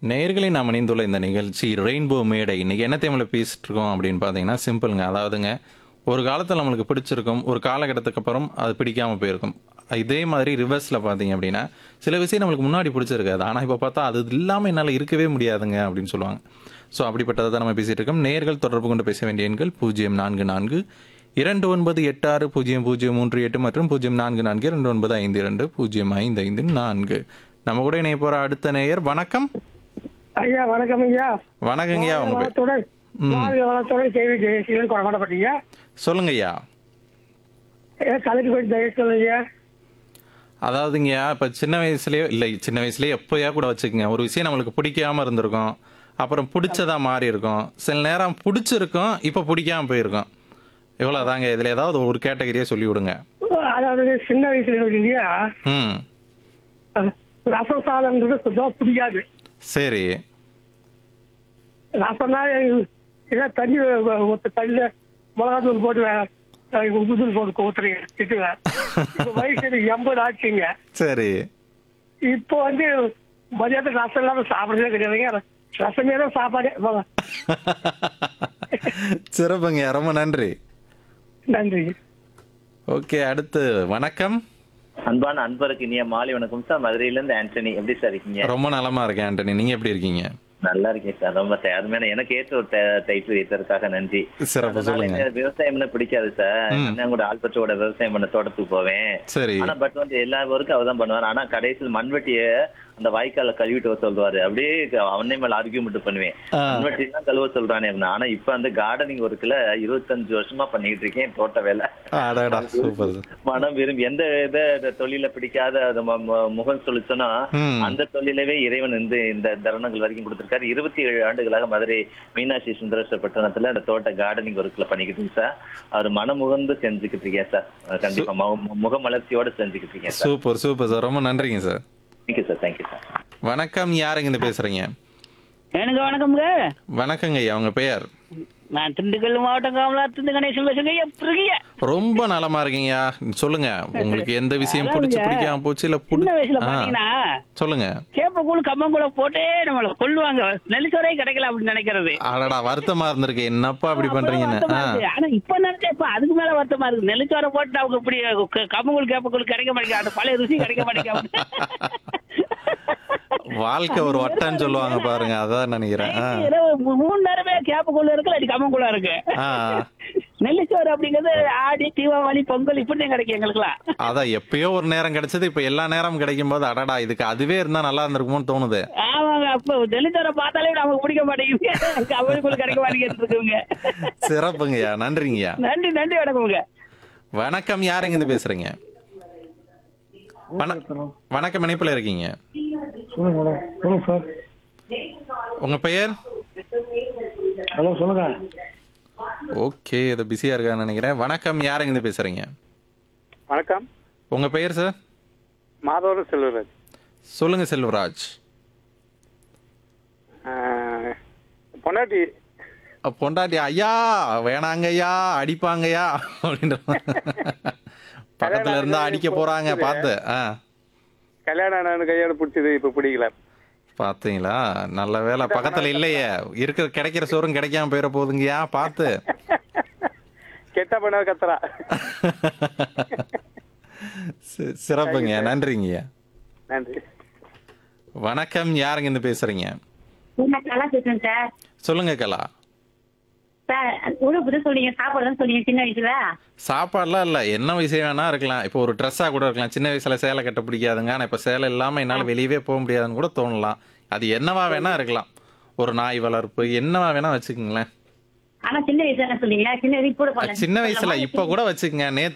நேயர்களை நாம் இணைந்துள்ள இந்த நிகழ்ச்சி ரெயின்போ மேடை இன்னைக்கு என்ன தேவையில் பேசிட்டு இருக்கோம் அப்படின்னு பார்த்தீங்கன்னா சிம்பிளுங்க அதாவதுங்க ஒரு காலத்தில் நம்மளுக்கு பிடிச்சிருக்கும் ஒரு காலகட்டத்துக்கு அப்புறம் அது பிடிக்காம போயிருக்கும் இதே மாதிரி ரிவர்ஸில் பார்த்தீங்க அப்படின்னா சில விஷயம் நம்மளுக்கு முன்னாடி பிடிச்சிருக்காது ஆனால் இப்போ பார்த்தா அது இல்லாமல் என்னால் இருக்கவே முடியாதுங்க அப்படின்னு சொல்லுவாங்க ஸோ அப்படிப்பட்டதை தான் நம்ம பேசிட்டு இருக்கோம் நேர்கள் தொடர்பு கொண்டு பேச வேண்டிய எண்கள் பூஜ்ஜியம் நான்கு நான்கு இரண்டு ஒன்பது எட்டு ஆறு பூஜ்ஜியம் பூஜ்ஜியம் மூன்று எட்டு மற்றும் பூஜ்ஜியம் நான்கு நான்கு இரண்டு ஒன்பது ஐந்து இரண்டு பூஜ்ஜியம் ஐந்து ஐந்து நான்கு நம்ம கூட இணைய போற அடுத்த நேயர் வணக்கம் ஐயா வணக்கம் ஐயா வணக்கங்கய்யா உங்க பேர் வளத்துடன் வாழ்க வளத்துடன் கேள்வி ஜெயசீலன் கொண்டாடப்பட்டீங்க சொல்லுங்க ஐயா ஏன் தலைக்கு போய் தயவு ஐயா அதாவதுங்கய்யா இப்போ சின்ன வயசுலயோ இல்லை சின்ன வயசுலயே எப்போயா கூட வச்சுக்கோங்க ஒரு விஷயம் நம்மளுக்கு பிடிக்காம இருந்திருக்கும் அப்புறம் பிடிச்சதா மாறி இருக்கும் சில நேரம் பிடிச்சிருக்கும் இப்போ பிடிக்காம போயிருக்கும் இவ்வளோதாங்க இதில் ஏதாவது ஒரு கேட்டகரியே சொல்லி விடுங்க அதாவது சின்ன வயசுல இருக்கு இல்லையா ம் அஹ், ரசம் சாதம்ன்றது சுத்தம் பிடிக்காது சரி ரசம்னா ஏதோ தண்ணி ஊற்ற தண்ணியில் மிளகாத்தூள் போட்டு அஹ், உப்புத்தூள் போட்டு ஊத்துறீங்க திட்டுவேன் இப்போ வயசு எனக்கு எண்பது ஆச்சுங்க சரி இப்போ வந்து மதியத்துக்கு ரசம் இல்லாமல் சாப்பிட்றதே கிடையாதுங்க ரசமே தான் சாப்பாடு வாங்க. சிறப்புங்க ரொம்ப நன்றி நன்றி ஓகே அடுத்து வணக்கம் அன்பான அன்பருக்கு இனிய மாலை வணக்கம் சார் மதுரையில இருந்து ஆண்டனி எப்படி சார் இருக்கீங்க ரொம்ப நலமா இருக்கேன் ஆண்டனி நீங்க எப்படி இருக்கீங்க நல்லா இருக்கேன் சார் ரொம்ப சார் அருமையான எனக்கு ஏற்ற ஒரு டைட்டில் வைத்ததற்காக நன்றி சிறப்பு அதனால சொல்லுங்க எனக்கு விவசாயம்னா பிடிக்காது சார் நான் கூட ஆல்பற்றோட விவசாயம் பண்ண தோட்டத்துக்கு போவேன் சரி ஆனா பட் வந்து எல்லா ஒர்க்கும் அவர்தான் பண்ணுவார் ஆனா கடைசியில் மண்வெட்டிய அந்த வாய்க்கால கழுவிட்டு வர சொல்லுவாரு அப்படியே அவனே மேல ஆர்கியூமெண்ட் பண்ணுவேன் ஆ. மண்வெட்டி தான் கழுவ சொல்றானே அப்படின்னு. ஆனா இப்ப அந்த கார்டனிங் ஒர்க்ல இருபத்தஞ்சு வருஷமா பண்ணிட்டு இருக்கேன் தோட்ட வேலை அடடா சூப்பர் மனம் விரும்பி எந்த இத இந்த தொழில பிடிக்காத அது ம- ம- முகம் சொல்லிச்சோன்னா ம். அந்த தொழிலவே இறைவன் வந்து இந்த தருணங்கள் வரைக்கும் கொடுத்திருக்காரு இருபத்தி ஏழு ஆண்டுகளாக மதுரை மீனாட்சி சுந்தரேஸ்வர் பட்டணத்துல அந்த தோட்ட கார்டனிங் ஒர்க்ல பண்ணிக்கிட்டு சார் அவர் மனமுகந்து செஞ்சுக்கிட்டு இருக்கேன் சார் கண்டிப்பா மு- முகமலர்ச்சியோட செஞ்சுக்கிட்டு இருக்கேன் சார் சூப்பர் சூப்பர் சார் ரொம்ப நன்றிங்க sir thank you sir thank you sir வணக்கம் யாருங்க இருந்து பேசுறீங்க எனக்கு வணக்கம்ங்க வணக்கங்க ஐயா உங்க பெயர் நான் திண்டுக்கல் மாவட்டம் காமலாத்திருந்து கணேசன் பேசுங்க எப்படி இருக்கீங்க ரொம்ப நலமா இருக்கீங்கய்யா சொல்லுங்க உங்களுக்கு எந்த விஷயம் பிடிச்சு பிடிக்காம போச்சு இல்ல புடி- சின்ன வயசுல ஆ, பாத்தீங்கன்னா சொல்லுங்க சேப்பக்கூழ் கம்மங்கூழ போட்டே நம்மள கொல்லுவாங்க நெல்லிச்சோரே கிடைக்கல அப்படின்னு நினைக்கிறது அடடா வருத்தமா இருந்திருக்கு என்னப்பா அப்படி பண்றீங்கன்னு வருத்தமா ஆ, இருக்கு. ஆனா இப்ப நினைச்சா இப்ப அதுக்கு மேல வருத்தமா இருக்கு நெல்லிச்சோரை போட்டு அவங்க இப்படி க- கம்மங்கூழ் கேப்பக்கூழ் கிடைக்க மாட்டேங்குது அந்த பழைய ருசி கிடைக்க மாட்டேங்குது வாழ்க்கை ஒரு வட்டம்னு சொல்லுவாங்க பாருங்க அதான் நினைக்கிறேன் ஆ, இரவு மூ- மூணு நேரமே கேப்பக்கூழ் இருக்கு இல்லாட்டி கம்மங்கூழா இருக்கு ஆ, நெல்லிச்சோறு அப்படிங்கிறது ஆடி தீபாவளி பொங்கல் இப்படியும் கிடைக்கும் எங்களுக்குலாம் அதான் எப்பயோ ஒரு நேரம் கிடைச்சது இப்ப எல்லா நேரமும் கிடைக்கும் போது அடடா இதுக்கு அதுவே இருந்தா நல்லா இருந்திருக்குமோன்னு தோணுது ஆமாங்க அப்ப நெல்லிச்சோரை பார்த்தாலே நமக்கு பிடிக்க மாட்டேங்குது கம்மங்கூழ் கிடைக்க மாட்டேங்குது இருக்குங்க சிறப்புங்கய்யா நன்றிங்கய்யா நன்றி நன்றி வணக்கமுங்க வணக்கம் யாருங்க இருந்து பேசுறீங்க வண- வணக்கம் இணைப்புல இருக்கீங்க சொல்லுங்க மேடம் சொல்லுங்க சார் உங்க பெயர் ஹலோ சொல்லுங்க ஓகே இது பிஸியா இருக்கான்னு நினைக்கிறேன் வணக்கம் யாருங்க இருந்து பேசுறீங்க வணக்கம் உங்க பெயர் சார் மாதவரம் செல்வராஜ் சொல்லுங்க செல்வராஜ் ஆஹ், பொண்டாட்டி அ, பொண்டாட்டி ஐயா வேணாங்கய்யா அடிப்பாங்கய்யா அப்படின்ற பக்கத்துல இருந்தா அடிக்க போறாங்க பார்த்து ஆ கல்யாணம் ஆன கையோட பிடிச்சது இப்ப பிடிக்கல பாத்தீங்களா நல்ல வேலை பக்கத்துல இல்லையே இருக்கிற கிடைக்கிற சோறும் கிடைக்காம போயிட போகுதுங்கய்யா பார்த்து கெட்ட பண்ண கத்துறா சி- சிறப்புங்க நன்றிங்கய்யா நன்றி வணக்கம் யாருங்க இருந்து பேசுறீங்க நான் நல்லா பேசுறேன் சார் சொல்லுங்க கலா சார் உணவு தான் சொன்னீங்க சாப்பாடு தான் சொன்னீங்க சின்ன வயசுல சாப்பாடுலாம் இல்லை என்ன விஷயம் வேணா இருக்கலாம் இப்போ ஒரு ட்ரெஸ்ஸாக கூட இருக்கலாம் சின்ன வயசுல சேலை கட்ட பிடிக்காதுங்க ஆனால் இப்போ சேலை இல்லாமல் என்னால் வெளியவே போக முடியாதுன்னு கூட தோணலாம் அது என்னவா வேணா இருக்கலாம் ஒரு நாய் வளர்ப்பு என்னவா வேணா வச்சுக்கோங்களேன் ஆனா சின்ன வயசுல என்ன சொன்னீங்க சின்ன வயசு கூட பண்ணல சின்ன வயசுல இப்போ கூட வச்சுக்கோங்க நேத்து